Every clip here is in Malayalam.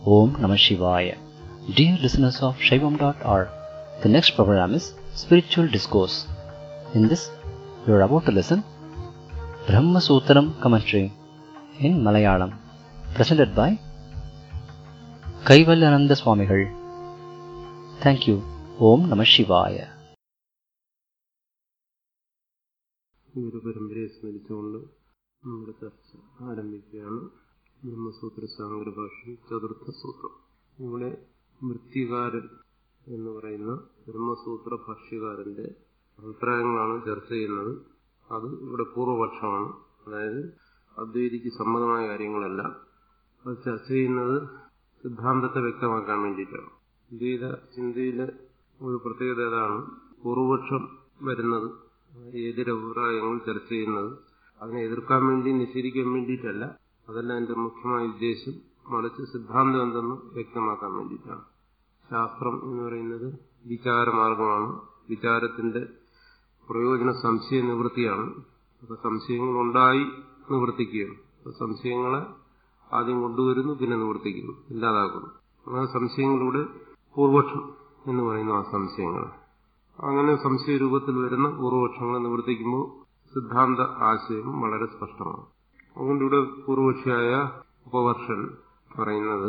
Om Namah Shivaya. Dear listeners of Shaivam.org, the next program is Spiritual Discourse. In this, you are about to listen Brahma Sutram commentary in Malayalam, presented by Kaivalyananda Swamigal. Thank you. Om Namah Shivaya. ഗുരുപരമ്പരയെ സ്മരിച്ചുകൊണ്ട് നമ്മുടെ ചർച്ച ആരംഭിക്കുകയാണ് ബ്രഹ്മസൂത്ര സാങ്കര ഭാഷയിൽ ചതുർത്ഥ സൂത്രം ഇവിടെ വൃത്തികാരൻ എന്ന് പറയുന്ന ബ്രഹ്മസൂത്ര ഭാഷ്യകാരന്റെ അഭിപ്രായങ്ങളാണ് ചർച്ച ചെയ്യുന്നത് അത് ഇവിടെ പൂർവപക്ഷമാണ് അതായത് അദ്വൈതിക്ക് സമ്മതമായ കാര്യങ്ങളല്ല അത് ചർച്ച ചെയ്യുന്നത് സിദ്ധാന്തത്തെ വ്യക്തമാക്കാൻ വേണ്ടിയിട്ടാണ് അദ്വൈത ചിന്തയിലെ ഒരു പ്രത്യേകത ഏതാണ് പൂർവപക്ഷം വരുന്നത് എതിരഭിപ്രായങ്ങൾ ചർച്ച ചെയ്യുന്നത് അതിനെ എതിർക്കാൻ വേണ്ടി നിഷേധിക്കാൻ വേണ്ടിയിട്ടല്ല അതല്ല എന്റെ മുഖ്യമായ ഉദ്ദേശം മറിച്ച് സിദ്ധാന്തം എന്തെന്ന് വ്യക്തമാക്കാൻ വേണ്ടിയിട്ടാണ് ശാസ്ത്രം എന്ന് പറയുന്നത് വിചാരമാർഗമാണ് വിചാരത്തിന്റെ പ്രയോജന സംശയ നിവൃത്തിയാണ് അപ്പൊ സംശയങ്ങൾ ഉണ്ടായി നിവർത്തിക്കുകയാണ് അപ്പൊ സംശയങ്ങളെ ആദ്യം കൊണ്ടുവരുന്നു പിന്നെ നിവർത്തിക്കുന്നു ഇല്ലാതാക്കുന്നു ആ സംശയങ്ങളുടെ പൂർവക്ഷം എന്ന് പറയുന്ന ആ സംശയങ്ങൾ അങ്ങനെ സംശയ രൂപത്തിൽ വരുന്ന പൂർവപക്ഷങ്ങളെ നിവർത്തിക്കുമ്പോൾ സിദ്ധാന്ത ആശയം വളരെ സ്പഷ്ടമാണ് അതുകൊണ്ട് ഇവിടെ പൂർവപക്ഷിയായ ഉപവർഷൻ പറയുന്നത്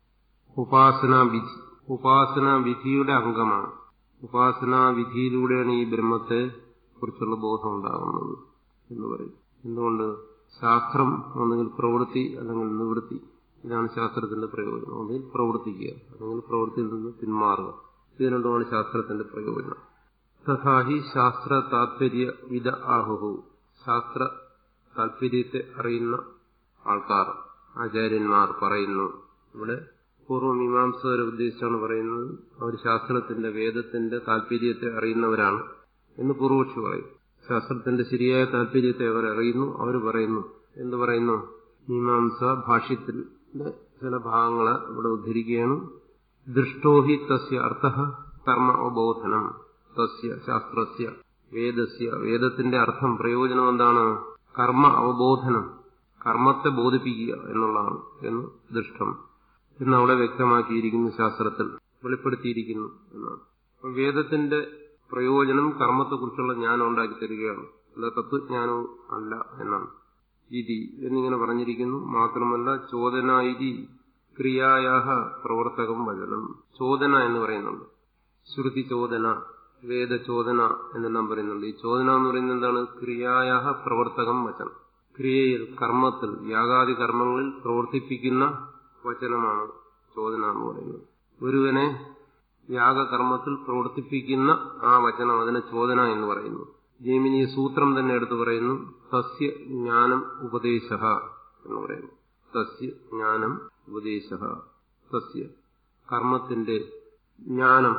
ഉപാസനാ വിധി ഉപാസനാ വിധിയുടെ അംഗമാണ് ഉപാസനാ വിധിയിലൂടെയാണ് ഈ ബ്രഹ്മത്തെ കുറിച്ചുള്ള ബോധം ഉണ്ടാകുന്നത് എന്ന് പറയും എന്തുകൊണ്ട് ശാസ്ത്രം ഒന്നുകിൽ പ്രവൃത്തി അല്ലെങ്കിൽ നിവൃത്തി ഇതാണ് ശാസ്ത്രത്തിന്റെ പ്രയോജനം ഒന്നുകിൽ പ്രവർത്തിക്കുക അല്ലെങ്കിൽ പ്രവൃത്തിയിൽ നിന്ന് പിന്മാറുക ഇത് രണ്ടുമാണ് ശാസ്ത്രത്തിന്റെ പ്രയോജനം തഥാഹി ശാസ്ത്ര താത്പര്യ വിധ ആഹുഹു ശാസ്ത്ര താല്പര്യത്തെ അറിയുന്ന ആൾക്കാർ ആചാര്യന്മാർ പറയുന്നു ഇവിടെ പൂർവ്വമീമാംസകരെ ഉദ്ദേശിച്ചാണ് പറയുന്നത് അവർ ശാസ്ത്രത്തിന്റെ വേദത്തിന്റെ താല്പര്യത്തെ അറിയുന്നവരാണ് എന്ന് പൂർവക്ഷി പറയും ശാസ്ത്രത്തിന്റെ ശരിയായ താല്പര്യത്തെ അവർ അറിയുന്നു അവർ പറയുന്നു എന്ത് പറയുന്നു മീമാംസ ഭാഷ്യത്തിന്റെ ചില ഭാഗങ്ങളെ ഇവിടെ ഉദ്ധരിക്കുകയാണ് ദൃഷ്ടോഹി തസ്യ അർത്ഥ കർമ്മ അവബോധനം തസ്യ ശാസ്ത്രസ്യ വേദസ്യ വേദത്തിന്റെ അർത്ഥം പ്രയോജനം എന്താണ് കർമ്മ അവബോധനം കർമ്മത്തെ ബോധിപ്പിക്കുക എന്നുള്ളതാണ് എന്ന് ദൃഷ്ടം എന്ന് അവിടെ വ്യക്തമാക്കിയിരിക്കുന്നു ശാസ്ത്രത്തിൽ വെളിപ്പെടുത്തിയിരിക്കുന്നു എന്നാണ് അപ്പൊ വേദത്തിന്റെ പ്രയോജനം കർമ്മത്തെക്കുറിച്ചുള്ള ജ്ഞാനം ഉണ്ടാക്കി തരികയാണ് അല്ല തത്വജ്ഞാനവും അല്ല എന്നാണ് ഇതി എന്നിങ്ങനെ പറഞ്ഞിരിക്കുന്നു മാത്രമല്ല ചോദന ഇതി ക്രിയായാഹ പ്രവർത്തകം വചനം ചോദന എന്ന് പറയുന്നുണ്ട് ശ്രുതി ചോദന വേദചോദന എന്നെല്ലാം പറയുന്നുണ്ട് ഈ ചോദന എന്ന് പറയുന്നത് എന്താണ് ക്രിയായാഹ പ്രവർത്തകം വചനം ക്രിയയിൽ കർമ്മത്തിൽ യാഗാദി കർമ്മങ്ങളിൽ പ്രവർത്തിപ്പിക്കുന്ന വചനമാണ് ചോദന എന്ന് പറയുന്നത് ഒരുവനെ യാഗകർമ്മത്തിൽ പ്രവർത്തിപ്പിക്കുന്ന ആ വചനം അതിനെ ചോദന എന്ന് പറയുന്നു ജൈമിനി സൂത്രം തന്നെ എടുത്തു പറയുന്നു സസ്യ ജ്ഞാനം ഉപദേശ എന്ന് പറയുന്നു സസ്യ ജ്ഞാനം ഉപദേശ സസ്യ കർമ്മത്തിന്റെ ജ്ഞാനം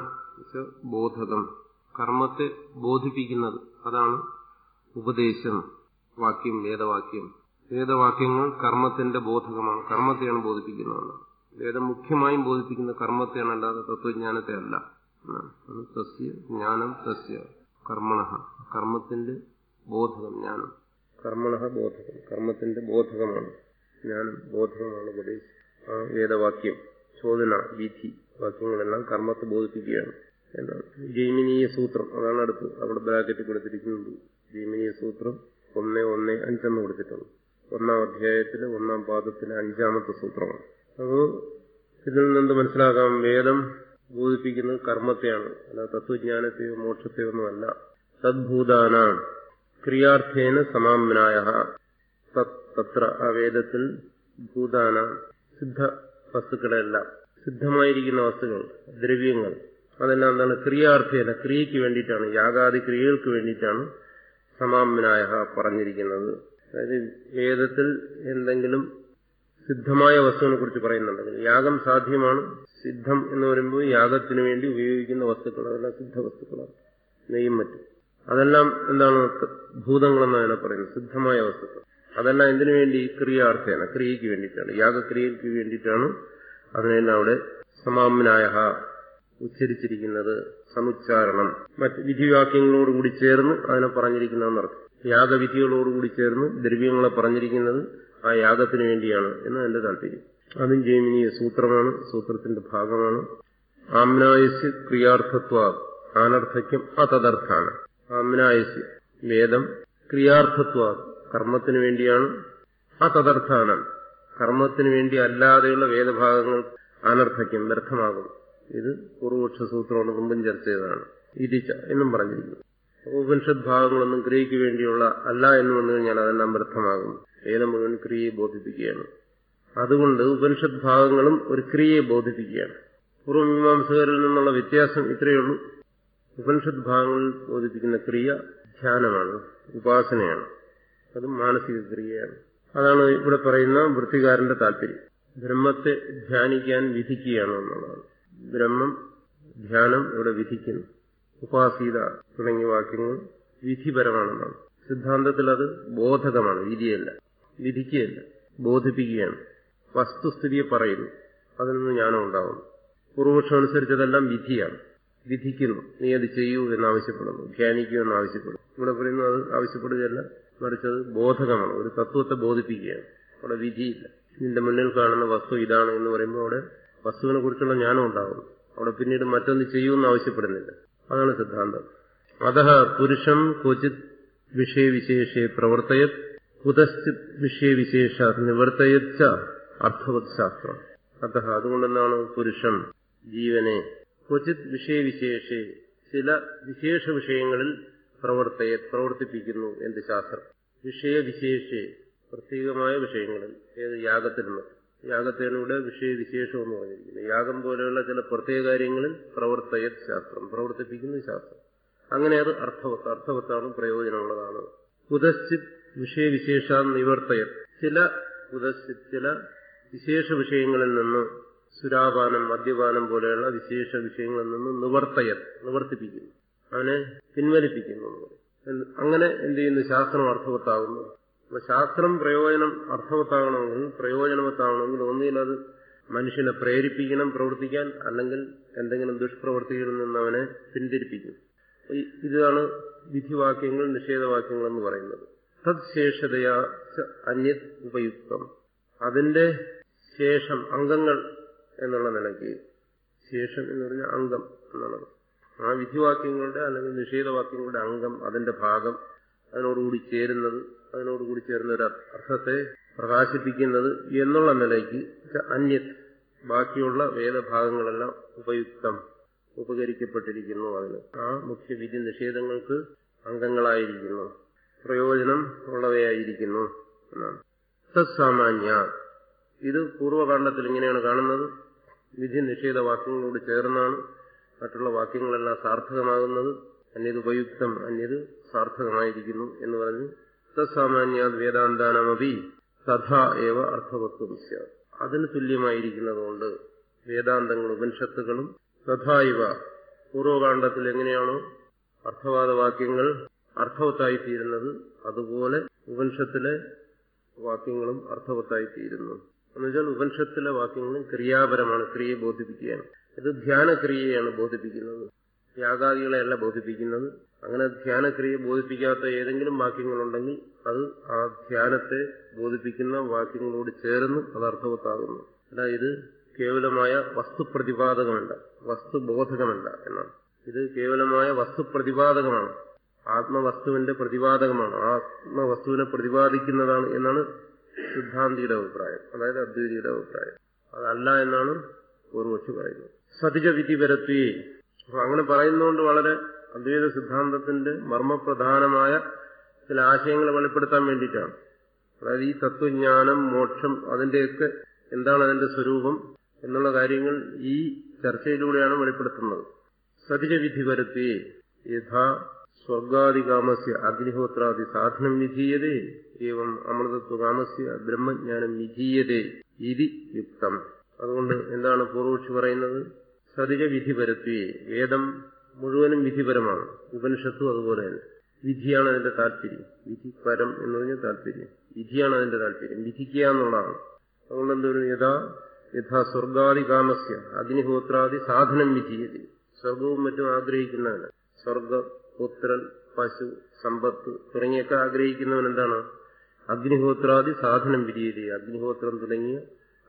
ബോധകം കർമ്മത്തെ ബോധിപ്പിക്കുന്നത് അതാണ് ഉപദേശം വാക്യം വേദവാക്യം വേദവാക്യങ്ങൾ കർമ്മത്തിന്റെ ബോധകമാണ് കർമ്മത്തെയാണ് ബോധിപ്പിക്കുന്നത് വേദം മുഖ്യമായും ബോധിപ്പിക്കുന്ന കർമ്മത്തെയാണ് അല്ലാതെ തത്വജ്ഞാനത്തെ അല്ല സസ്യ ജ്ഞാനം സസ്യ കർമ്മണ കർമ്മത്തിന്റെ ബോധകം ജ്ഞാനം കർമ്മണ ബോധകം കർമ്മത്തിന്റെ ബോധകമാണ് ജ്ഞാനം ബോധകമാണ് ഉപദേശം ആ വേദവാക്യം ചോദന വിധി വാക്യങ്ങളെല്ലാം കർമ്മത്തെ ബോധിപ്പിക്കുകയാണ് എന്നാണ് ജൈമിനീയ സൂത്രം അതാണ് അടുത്ത് അവിടെ ബ്രാക്കറ്റ് കൊടുത്തിരിക്കുന്നത് ജൈമിനീയ സൂത്രം ഒന്ന് ഒന്ന് അഞ്ചെന്ന് കൊടുത്തിട്ടുണ്ട് ഒന്നാം അധ്യായത്തിലെ ഒന്നാം പാദത്തിലെ അഞ്ചാമത്തെ സൂത്രമാണ് അപ്പോൾ ഇതിൽ നിന്ന് മനസ്സിലാക്കാം വേദം ബോധിപ്പിക്കുന്നത് കർമ്മത്തെയാണ് അല്ല തത്വജ്ഞാനത്തെയോ മോക്ഷത്തെയോ ഒന്നുമല്ല തദ്ഭൂതാന ക്രിയാർത്ഥേന സമാമനായ തത്ര ആ വേദത്തിൽ ഭൂതാന സിദ്ധ വസ്തുക്കളെല്ലാം സിദ്ധമായിരിക്കുന്ന വസ്തുക്കൾ ദ്രവ്യങ്ങൾ അതെല്ലാം എന്താണ് ക്രിയാർത്ഥേന ക്രിയയ്ക്ക് വേണ്ടിയിട്ടാണ് യാഗാദി ക്രിയകൾക്ക് വേണ്ടിയിട്ടാണ് സമാമനായ പറഞ്ഞിരിക്കുന്നത് അതായത് വേദത്തിൽ എന്തെങ്കിലും സിദ്ധമായ വസ്തുവിനെ കുറിച്ച് പറയുന്നുണ്ടെങ്കിൽ യാഗം സാധ്യമാണ് സിദ്ധം എന്ന് പറയുമ്പോൾ യാഗത്തിന് വേണ്ടി ഉപയോഗിക്കുന്ന വസ്തുക്കൾ അതെല്ലാം സിദ്ധ വസ്തുക്കളാണ് നെയ്യും മറ്റും അതെല്ലാം എന്താണ് ഭൂതങ്ങളെന്നാണ് പറയുന്നത് സിദ്ധമായ വസ്തുക്കൾ അതെല്ലാം എന്തിനു വേണ്ടി ക്രിയാർത്ഥേന ക്രിയയ്ക്ക് വേണ്ടിയിട്ടാണ് യാഗക്രിയയ്ക്ക് വേണ്ടിയിട്ടാണ് അതിനെല്ലാം അവിടെ സമാമനായ ഉച്ചരിച്ചിരിക്കുന്നത് സമുച്ചാരണം മറ്റ് വിധിവാക്യങ്ങളോടുകൂടി ചേർന്ന് അതിനെ പറഞ്ഞിരിക്കുന്നതെന്നർത്ഥം യാഗവിധികളോടുകൂടി ചേർന്ന് ദ്രവ്യങ്ങളെ പറഞ്ഞിരിക്കുന്നത് ആ യാഗത്തിന് വേണ്ടിയാണ് എന്ന് എന്റെ താല്പര്യം അതും ജൈമിനീയ സൂത്രമാണ് സൂത്രത്തിന്റെ ഭാഗമാണ് ആംനായസ് ക്രിയാർത്ഥത്വ ആനർത്ഥയ്ക്കും അതദർത്ഥാണ് ആംനായസ് വേദം ക്രിയാർത്ഥത്വ കർമ്മത്തിന് വേണ്ടിയാണ് അതദർത്ഥാനം കർമ്മത്തിന് വേണ്ടി അല്ലാതെയുള്ള വേദഭാഗങ്ങൾ അനർത്ഥയ്ക്കും വ്യർത്ഥമാകും ഇത് പൂർവപക്ഷ സൂത്രമാണ് മുമ്പും ചർച്ച ചെയ്തതാണ് ഇതിച്ച എന്നും പറഞ്ഞിരിക്കുന്നു ഉപനിഷത് ഭാഗങ്ങളൊന്നും ക്രിയയ്ക്ക് വേണ്ടിയുള്ള അല്ല എന്ന് വന്നു കഴിഞ്ഞാൽ അതെല്ലാം വ്യർത്ഥമാകും വേദം മുഴുവൻ ക്രിയയെ ബോധിപ്പിക്കുകയാണ് അതുകൊണ്ട് ഉപനിഷത് ഭാഗങ്ങളും ഒരു ക്രിയയെ ബോധിപ്പിക്കുകയാണ് പൂർവ്വമീമാംസകരിൽ നിന്നുള്ള വ്യത്യാസം ഇത്രയേ ഉള്ളൂ ഉപനിഷത് ഭാഗങ്ങളിൽ ബോധിപ്പിക്കുന്ന ക്രിയ ധ്യാനമാണ് ഉപാസനയാണ് അത് മാനസിക ക്രിയയാണ് അതാണ് ഇവിടെ പറയുന്ന വൃത്തികാരന്റെ താല്പര്യം ബ്രഹ്മത്തെ ധ്യാനിക്കാൻ വിധിക്കുകയാണ് എന്നുള്ളതാണ് ബ്രഹ്മം ധ്യാനം ഇവിടെ വിധിക്കുന്നു ഉപാസീത തുടങ്ങിയ വാക്യങ്ങൾ വിധിപരമാണെന്നാണ് സിദ്ധാന്തത്തിൽ അത് ബോധകമാണ് വിധിയല്ല വിധിക്കുകയല്ല ബോധിപ്പിക്കുകയാണ് വസ്തുസ്ഥിതിയെ പറയുന്നു അതിൽ നിന്ന് ജ്ഞാനം ഉണ്ടാകുന്നു പൂർവപക്ഷം അനുസരിച്ചതെല്ലാം വിധിയാണ് വിധിക്കുന്നു നീ അത് ചെയ്യൂ എന്നാവശ്യപ്പെടുന്നു ധ്യാനിക്കൂ എന്നാവശ്യപ്പെടുന്നു ഇവിടെ പറയുന്നു അത് ആവശ്യപ്പെടുകയല്ല മറിച്ച് അത് ബോധകമാണ് ഒരു തത്വത്തെ ബോധിപ്പിക്കുകയാണ് അവിടെ വിധിയില്ല നിന്റെ മുന്നിൽ കാണുന്ന വസ്തു ഇതാണ് എന്ന് പറയുമ്പോൾ അവിടെ വസ്തുവിനെ കുറിച്ചുള്ള ജ്ഞാനം ഉണ്ടാകുന്നു അവിടെ പിന്നീട് മറ്റൊന്ന് ചെയ്യൂന്ന് ആവശ്യപ്പെടുന്നില്ല അതാണ് സിദ്ധാന്തം അത പുരുഷം ക്വചിത് വിഷയവിശേഷേ പ്രവർത്തയത് കുതശ്ചിത് വിഷയവിശേഷ നിവർത്തയച്ച അർത്ഥവത് ശാസ്ത്രം അത അതുകൊണ്ടെന്താണ് പുരുഷം ജീവനെ ക്വചിത് വിഷയവിശേഷേ ചില വിശേഷ വിഷയങ്ങളിൽ പ്രവർത്തയ പ്രവർത്തിപ്പിക്കുന്നു എന്ത് ശാസ്ത്രം വിഷയവിശേഷേ പ്രത്യേകമായ വിഷയങ്ങളിൽ ഏത് യാഗത്തിലും യാഗത്തേണ് ഇവിടെ വിഷയവിശേഷം എന്ന് പറഞ്ഞിരിക്കുന്നത് യാഗം പോലെയുള്ള ചില പ്രത്യേക കാര്യങ്ങളിൽ പ്രവർത്തയ ശാസ്ത്രം പ്രവർത്തിപ്പിക്കുന്ന ശാസ്ത്രം അങ്ങനെ അത് അർത്ഥവത്ത് അർത്ഥവത്താണ് പ്രയോജനമുള്ളതാണ് ഉദശ്ചിത് വിഷയവിശേഷ നിവർത്തയ ചില ഉദശ്ചിത് ചില വിശേഷ വിഷയങ്ങളിൽ നിന്ന് സുരാപാനം മദ്യപാനം പോലെയുള്ള വിശേഷ വിഷയങ്ങളിൽ നിന്ന് നിവർത്തയ നിവർത്തിപ്പിക്കുന്നു അവനെ പിൻവലിപ്പിക്കുന്നു അങ്ങനെ എന്ത് ചെയ്യുന്നു ശാസ്ത്രം അർത്ഥവത്താകുന്നു അപ്പൊ ശാസ്ത്രം പ്രയോജനം അർത്ഥവത്താകണമെങ്കിൽ പ്രയോജനവത്താകണമെങ്കിൽ ഒന്നുകിൽ അത് മനുഷ്യനെ പ്രേരിപ്പിക്കണം പ്രവർത്തിക്കാൻ അല്ലെങ്കിൽ എന്തെങ്കിലും ദുഷ്പ്രവർത്തികളിൽ നിന്ന് അവനെ പിന്തിരിപ്പിക്കും ഇതാണ് വിധിവാക്യങ്ങൾ നിഷേധവാക്യങ്ങൾ എന്ന് പറയുന്നത് തത്ശേഷതയാ അന്യത് ഉപയുക്തം അതിന്റെ ശേഷം അംഗങ്ങൾ എന്നുള്ള നിലയ്ക്ക് ശേഷം എന്ന് പറഞ്ഞാൽ അംഗം എന്നുള്ളത് ആ വിധിവാക്യങ്ങളുടെ അല്ലെങ്കിൽ നിഷേധവാക്യങ്ങളുടെ അംഗം അതിന്റെ ഭാഗം അതിനോടുകൂടി ചേരുന്നത് അതിനോടുകൂടി ചേരുന്ന ഒരു അർത്ഥത്തെ പ്രകാശിപ്പിക്കുന്നത് എന്നുള്ള നിലയ്ക്ക് അന്യത് ബാക്കിയുള്ള വേദഭാഗങ്ങളെല്ലാം ഉപയുക്തം ഉപകരിക്കപ്പെട്ടിരിക്കുന്നു അതിന് ആ മുഖ്യവിധി നിഷേധങ്ങൾക്ക് അംഗങ്ങളായിരിക്കുന്നു പ്രയോജനം ഉള്ളവയായിരിക്കുന്നു എന്നാണ് തത്സാമാന്യ ഇത് പൂർവ്വകാണ്ഡത്തിൽ ഇങ്ങനെയാണ് കാണുന്നത് വിധി നിഷേധ വാക്യങ്ങളോട് ചേർന്നാണ് മറ്റുള്ള വാക്യങ്ങളെല്ലാം സാർത്ഥകമാകുന്നത് അന്യത് ഉപയുക്തം അന്യത് സാർത്ഥകമായിരിക്കുന്നു എന്ന് പറഞ്ഞു തത്സാമാന്യാത് വേദാന്താനമപി തഥാ ഏവ അർത്ഥവത്വം സ്യാത് അതിന് തുല്യമായിരിക്കുന്നതുകൊണ്ട് വേദാന്തങ്ങൾ ഉപനിഷത്തുകളും തഥാ ഇവ പൂർവകാണ്ഡത്തിൽ എങ്ങനെയാണോ അർത്ഥവാദ വാക്യങ്ങൾ അർത്ഥവത്തായിത്തീരുന്നത് അതുപോലെ ഉപനിഷത്തിലെ വാക്യങ്ങളും അർത്ഥവത്തായിത്തീരുന്നു എന്നുവെച്ചാൽ ഉപനിഷത്തിലെ വാക്യങ്ങളും ക്രിയാപരമാണ് ക്രിയയെ ബോധിപ്പിക്കുകയാണ് ഇത് ധ്യാനക്രിയയാണ് ബോധിപ്പിക്കുന്നത് യാഗാദികളെയല്ല ബോധിപ്പിക്കുന്നത് അങ്ങനെ ധ്യാനക്രിയ ബോധിപ്പിക്കാത്ത ഏതെങ്കിലും വാക്യങ്ങളുണ്ടെങ്കിൽ അത് ആ ധ്യാനത്തെ ബോധിപ്പിക്കുന്ന വാക്യങ്ങളോട് ചേർന്ന് അത് അർത്ഥവത്താകുന്നു അല്ല ഇത് കേവലമായ വസ്തുപ്രതിപാദകമല്ല വസ്തുബോധകമല്ല എന്നാണ് ഇത് കേവലമായ വസ്തുപ്രതിപാദകമാണ് ആത്മവസ്തുവിന്റെ പ്രതിപാദകമാണ് ആത്മവസ്തുവിനെ പ്രതിപാദിക്കുന്നതാണ് എന്നാണ് സിദ്ധാന്തിയുടെ അഭിപ്രായം അതായത് അദ്വൈതിയുടെ അഭിപ്രായം അതല്ല എന്നാണ് പൂർവക്ഷി പറയുന്നത് സതിജ വിധി പരത്വേ അപ്പൊ അങ്ങനെ പറയുന്നതുകൊണ്ട് വളരെ അദ്വൈത സിദ്ധാന്തത്തിന്റെ മർമ്മപ്രധാനമായ ചില ആശയങ്ങളെ വെളിപ്പെടുത്താൻ വേണ്ടിയിട്ടാണ് അതായത് ഈ തത്വജ്ഞാനം മോക്ഷം അതിന്റെയൊക്കെ എന്താണ് അതിന്റെ സ്വരൂപം എന്നുള്ള കാര്യങ്ങൾ ഈ ചർച്ചയിലൂടെയാണ് വെളിപ്പെടുത്തുന്നത് സതിജ വിധി വരുത്തി യഥാ സ്വർഗാദികാമസ്യ അഗ്നിഹോത്രാദി സാധനം വിധീയതേ ഏവം അമൃതത്വകാമസ്യ ബ്രഹ്മജ്ഞാനം വിധീയതേ ഇതി യുക്തം അതുകൊണ്ട് എന്താണ് പൂർവക്ഷി പറയുന്നത് സതിജ വിധി പരത്തി വേദം മുഴുവനും വിധിപരമാണ് ഉപനിഷത്തും അതുപോലെ തന്നെ വിധിയാണ് അതിന്റെ താല്പര്യം വിധി പരം എന്ന് പറഞ്ഞ താല്പര്യം വിധിയാണ് അതിന്റെ താല്പര്യം വിധിക്കുക എന്നുള്ളതാണ് അതുകൊണ്ട് എന്തൊരു യഥാ യഥാ സ്വർഗാദി കാമസ്യ അഗ്നിഹോത്രാദി സാധനം വിധീയത സ്വർഗവും മറ്റും ആഗ്രഹിക്കുന്നവന് സ്വർഗ പുത്രൻ പശു സമ്പത്ത് തുടങ്ങിയൊക്കെ ആഗ്രഹിക്കുന്നവൻ എന്താണ് അഗ്നിഹോത്രാദി സാധനം വിധീയത അഗ്നിഹോത്രം തുടങ്ങിയ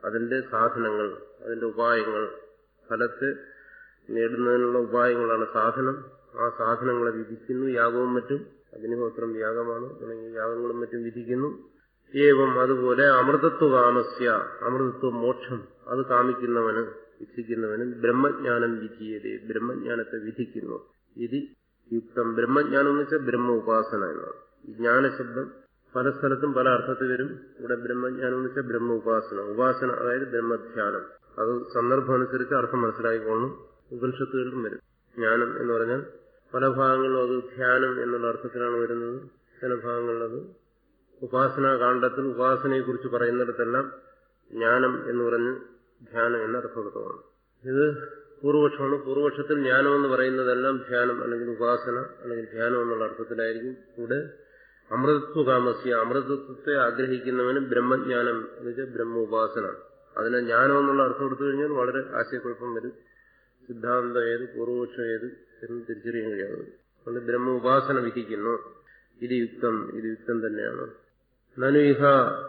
അതിന്റെ സാധനങ്ങൾ അതിന്റെ ഉപായങ്ങൾ ഫലത്തെ നേടുന്നതിനുള്ള ഉപായങ്ങളാണ് സാധനം ആ സാധനങ്ങളെ വിധിക്കുന്നു യാഗവും മറ്റും അഗ്നിഹോത്രം യാഗമാണ് തുടങ്ങിയ യാഗങ്ങളും മറ്റും വിധിക്കുന്നു ഏവം അതുപോലെ അമൃതത്വകാമസ്യ അമൃതത്വ മോക്ഷം അത് കാമിക്കുന്നവന് ഇച്ഛിക്കുന്നവന് ബ്രഹ്മജ്ഞാനം വിധിയതേ ബ്രഹ്മജ്ഞാനത്തെ വിധിക്കുന്നു ഇത് യുക്തം ബ്രഹ്മജ്ഞാനം എന്ന് വെച്ചാൽ ബ്രഹ്മ ഉപാസന എന്നാണ് ഈ ജ്ഞാനശബ്ദം പല സ്ഥലത്തും പല അർത്ഥത്തിൽ വരും ഇവിടെ ബ്രഹ്മജ്ഞാനം എന്ന് വെച്ചാൽ ബ്രഹ്മ ഉപാസന ഉപാസന അതായത് ബ്രഹ്മധ്യാനം അത് സന്ദർഭം അനുസരിച്ച് അർത്ഥം മനസ്സിലാക്കിക്കൊള്ളും ഉപനിഷത്തുകളിലും വരും ജ്ഞാനം എന്ന് പറഞ്ഞാൽ പല ഭാഗങ്ങളിലും അത് ധ്യാനം എന്നുള്ള അർത്ഥത്തിലാണ് വരുന്നത് ചില ഭാഗങ്ങളിൽ അത് ഉപാസനാ കാണ്ഡത്തിൽ ഉപാസനയെക്കുറിച്ച് പറയുന്നിടത്തെല്ലാം ജ്ഞാനം എന്ന് പറഞ്ഞ് ധ്യാനം എന്ന അർത്ഥമെടുത്തതാണ് ഇത് പൂർവപക്ഷമാണ് പൂർവപക്ഷത്തിൽ ജ്ഞാനം എന്ന് പറയുന്നതെല്ലാം ധ്യാനം അല്ലെങ്കിൽ ഉപാസന അല്ലെങ്കിൽ ധ്യാനം എന്നുള്ള അർത്ഥത്തിലായിരിക്കും ഇവിടെ അമൃതത്വകാമസ്യ അമൃതത്വത്തെ ആഗ്രഹിക്കുന്നവന് ബ്രഹ്മജ്ഞാനം എന്ന് വെച്ചാൽ ബ്രഹ്മ ഉപാസന അതിനെ ജ്ഞാനം എന്നുള്ള അർത്ഥം എടുത്തു കഴിഞ്ഞാൽ വളരെ ആശയക്കുഴപ്പം വരും സിദ്ധാന്തം ഏത് പൂർവപക്ഷം ഏത് എന്ന് തിരിച്ചറിയാൻ കഴിയാതെ അതുകൊണ്ട് ബ്രഹ്മ ഉപാസന വിധിക്കുന്നു ഇത് യുക്തം ഇത് യുക്തം തന്നെയാണ് നനുയിഹ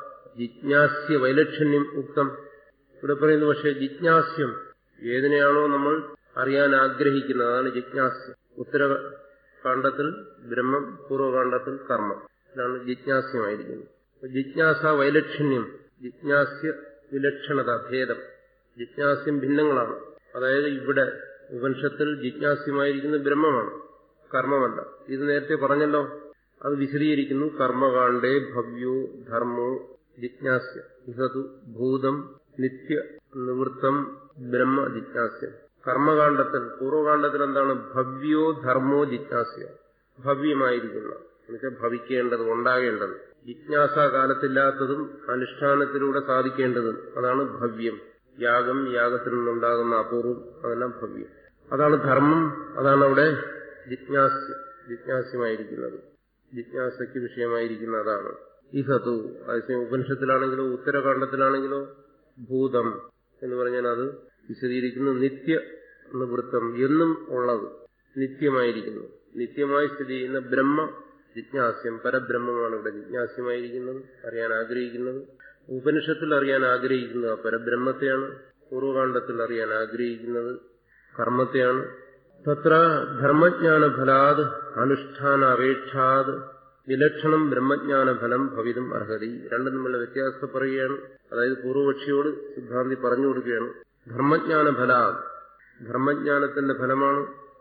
ജിജ്ഞാസ്യ വൈലക്ഷണ്യം ഉക്തം ഇവിടെ പറയുന്നു പക്ഷേ ജിജ്ഞാസ്യം ഏതിനെയാണോ നമ്മൾ അറിയാൻ ആഗ്രഹിക്കുന്നത് അതാണ് ജിജ്ഞാസ്യം ഉത്തരകാണ്ഡത്തിൽ ബ്രഹ്മം പൂർവകാണ്ഡത്തിൽ കർമ്മം ഇതാണ് ജിജ്ഞാസ്യമായിരിക്കുന്നത് ജിജ്ഞാസ വൈലക്ഷണ്യം ജിജ്ഞാസ്യ വിലക്ഷണത ഭേദം ജിജ്ഞാസ്യം ഭിന്നങ്ങളാണ് അതായത് ഇവിടെ ഉപനിഷത്തിൽ ജിജ്ഞാസ്യമായിരിക്കുന്നത് ബ്രഹ്മമാണ് കർമ്മമല്ല ഇത് നേരത്തെ പറഞ്ഞല്ലോ അത് വിശദീകരിക്കുന്നു കർമ്മകാണ്ഡേ ഭവ്യോ ധർമ്മോ ജിജ്ഞാസ്യ ഇഹതു ഭൂതം നിത്യ നിവൃത്തം ബ്രഹ്മ ജിജ്ഞാസ്യം കർമ്മകാണ്ഡത്തിൽ പൂർവകാണ്ഡത്തിൽ എന്താണ് ഭവ്യോ ധർമ്മോ ജിജ്ഞാസ്യ ഭവ്യമായിരിക്കുന്ന എന്നുവെച്ചാൽ ഭവിക്കേണ്ടത് ഉണ്ടാകേണ്ടത് ജിജ്ഞാസ കാലത്തില്ലാത്തതും അനുഷ്ഠാനത്തിലൂടെ സാധിക്കേണ്ടതും അതാണ് ഭവ്യം യാഗം യാഗത്തിൽ നിന്നുണ്ടാകുന്ന അപൂർവം അതെല്ലാം ഭവ്യം അതാണ് ധർമ്മം അതാണ് അവിടെ ജിജ്ഞാസ്യ ജിജ്ഞാസ്യമായിരിക്കുന്നത് ജിജ്ഞാസയ്ക്ക് വിഷയമായിരിക്കുന്ന അതാണ് ഇഹതു അതേസമയം ഉപനിഷത്തിലാണെങ്കിലോ ഉത്തരകാണ്ഡത്തിലാണെങ്കിലോ ഭൂതം എന്ന് പറഞ്ഞാൽ അത് വിശദീകരിക്കുന്നു നിത്യ നിവൃത്തം എന്നും ഉള്ളത് നിത്യമായിരിക്കുന്നു നിത്യമായി സ്ഥിതി ചെയ്യുന്ന ബ്രഹ്മ ജിജ്ഞാസ്യം പരബ്രഹ്മമാണ് ഇവിടെ ജിജ്ഞാസ്യമായിരിക്കുന്നത് അറിയാൻ ആഗ്രഹിക്കുന്നത് ഉപനിഷത്തിൽ അറിയാൻ ആഗ്രഹിക്കുന്നത് ആ പരബ്രഹ്മത്തെയാണ് പൂർവകാണ്ഡത്തിൽ അറിയാൻ ആഗ്രഹിക്കുന്നത് കർമ്മത്തെയാണ് തത്ര ധർമ്മജ്ഞാന ഫലാത് അനുഷ്ഠാന അപേക്ഷാത് വിലക്ഷണം ബ്രഹ്മജ്ഞാന ഫലം ഭവിതും അർഹതി രണ്ടും തമ്മിലുള്ള വ്യത്യാസത്തെ പറയുകയാണ് അതായത് പൂർവപക്ഷിയോട് സിദ്ധാന്തി പറഞ്ഞു കൊടുക്കുകയാണ് ധർമ്മജ്ഞാന ഫല ധർമ്മജ്ഞാനത്തിന്റെ ഫലമാണ്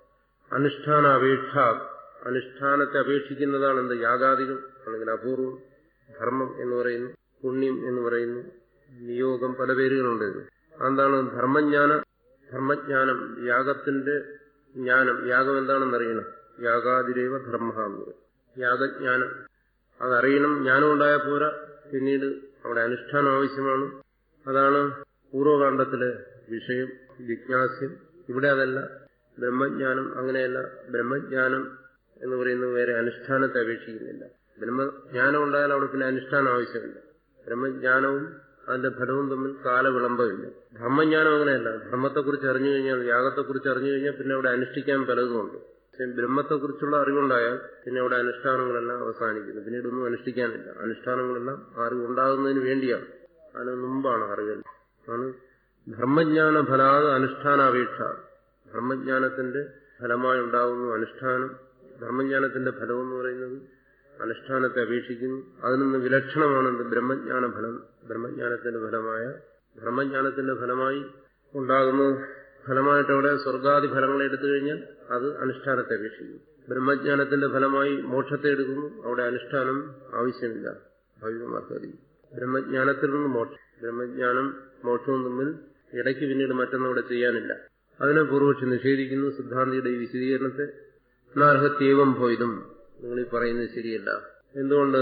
അനുഷ്ഠാന അപേക്ഷ അനുഷ്ഠാനത്തെ അപേക്ഷിക്കുന്നതാണ് എന്ത് യാഗാദികൾ അല്ലെങ്കിൽ അപൂർവം ധർമ്മം എന്ന് പറയുന്നു പുണ്യം എന്ന് പറയുന്നു നിയോഗം പല പേരുകളുണ്ട് എന്താണ് ധർമ്മജ്ഞാന ധർമ്മജ്ഞാനം യാഗത്തിന്റെ ജ്ഞാനം യാഗം എന്താണെന്നറിയണം യാഗാതിരേവ ധർമ്മ എന്ന് പറയും യാഗജ്ഞാനം അതറിയണം ജ്ഞാനം ഉണ്ടായ പോരാ പിന്നീട് അവിടെ അനുഷ്ഠാനം ആവശ്യമാണ് അതാണ് പൂർവകാണ്ഡത്തിലെ വിഷയം ജിജ്ഞാസ്യം ഇവിടെ അതല്ല ബ്രഹ്മജ്ഞാനം അങ്ങനെയല്ല ബ്രഹ്മജ്ഞാനം എന്ന് പറയുന്നത് വേറെ അനുഷ്ഠാനത്തെ അപേക്ഷിക്കുന്നില്ല ബ്രഹ്മജ്ഞാനം ഉണ്ടായാൽ അവിടെ പിന്നെ അനുഷ്ഠാനം ആവശ്യമില്ല ബ്രഹ്മജ്ഞാനവും അതിന്റെ ഫലവും തമ്മിൽ കാലവിളംബമില്ല ധർമ്മജ്ഞാനം അങ്ങനെയല്ല ധർമ്മത്തെക്കുറിച്ച് അറിഞ്ഞു കഴിഞ്ഞാൽ യാഗത്തെക്കുറിച്ച് അറിഞ്ഞു കഴിഞ്ഞാൽ പിന്നെ അവിടെ അനുഷ്ഠിക്കാൻ പലതുമുണ്ട് പക്ഷെ ബ്രഹ്മത്തെക്കുറിച്ചുള്ള അറിവുണ്ടായാൽ പിന്നെ അവിടെ അനുഷ്ഠാനങ്ങളെല്ലാം അവസാനിക്കുന്നു പിന്നീട് ഒന്നും അനുഷ്ഠിക്കാനില്ല അനുഷ്ഠാനങ്ങളെല്ലാം അറിവുണ്ടാകുന്നതിന് വേണ്ടിയാണ് അതിന് മുമ്പാണ് അറിവൽ ആണ് ധർമ്മജ്ഞാന ഫലാത് അനുഷ്ഠാനാപേക്ഷ ധർമ്മജ്ഞാനത്തിന്റെ ഫലമായി ഉണ്ടാകുന്നു അനുഷ്ഠാനം ധർമ്മജ്ഞാനത്തിന്റെ ഫലം എന്ന് പറയുന്നത് അനുഷ്ഠാനത്തെ അപേക്ഷിക്കുന്നു അതിൽ നിന്ന് വിലക്ഷണമാണ് ബ്രഹ്മജ്ഞാന ഫലം ബ്രഹ്മജ്ഞാനത്തിന്റെ ഫലമായ ധർമ്മജ്ഞാനത്തിന്റെ ഫലമായി ഉണ്ടാകുന്നു ഫലമായിട്ട് അവിടെ സ്വർഗാദി ഫലങ്ങളെ എടുത്തു കഴിഞ്ഞാൽ അത് അനുഷ്ഠാനത്തെ അപേക്ഷിക്കുന്നു ബ്രഹ്മജ്ഞാനത്തിന്റെ ഫലമായി മോക്ഷത്തെ എടുക്കുന്നു അവിടെ അനുഷ്ഠാനം ആവശ്യമില്ല ഭൗതികമാർക്കതി ബ്രഹ്മജ്ഞാനത്തിൽ നിന്ന് മോക്ഷം ബ്രഹ്മജ്ഞാനം മോക്ഷവും തമ്മിൽ ഇടയ്ക്ക് പിന്നീട് മറ്റൊന്നും അവിടെ ചെയ്യാനില്ല അതിനെ പൂർവക്ഷി നിഷേധിക്കുന്നു സിദ്ധാന്തിയുടെ ഈ വിശദീകരണത്തെ നാർഹത്യേവം പോയതും നിങ്ങൾ ഈ പറയുന്നത് ശരിയല്ല എന്തുകൊണ്ട്